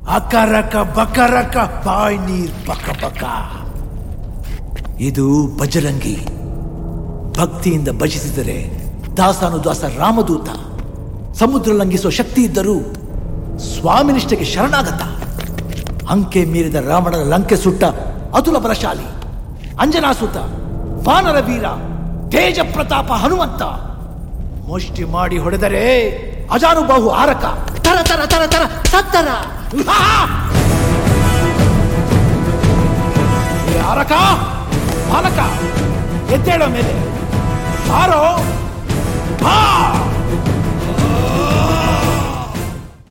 ಅಕರಕ ಬಕರಕ ಬಾಯ್ ನೀರ್ ಬಕ ಬಕ ಇದು ಬಜರಂಗಿ ಭಕ್ತಿಯಿಂದ ಭಜಿಸಿದರೆ ದಾಸಾನುದಾಸ ರಾಮದೂತ ಸಮುದ್ರ ಲಂಘಿಸುವ ಶಕ್ತಿ ಇದ್ದರೂ ಸ್ವಾಮಿನಿಷ್ಠೆಗೆ ಶರಣಾಗತ ಅಂಕೆ ಮೀರಿದ ರಾವಣನ ಲಂಕೆ ಸುಟ್ಟ ಅತುಲ ಬಲಶಾಲಿ ಅಂಜನಾಸುತ ವಾನರ ವೀರ ತೇಜ ಪ್ರತಾಪ ಹನುಮಂತ ಮುಷ್ಟಿ ಮಾಡಿ ಹೊಡೆದರೆ ಅಜಾನುಬಾಹು ಆರಕ ತರ ತರ ತರ ತರ ತತ್ತರ ಆ! ಏ ಆರಕ ಬಾಲಕ ಎದ್ದೇಳೋ ಮೇಲೆ ಬಾರೋ ಬಾ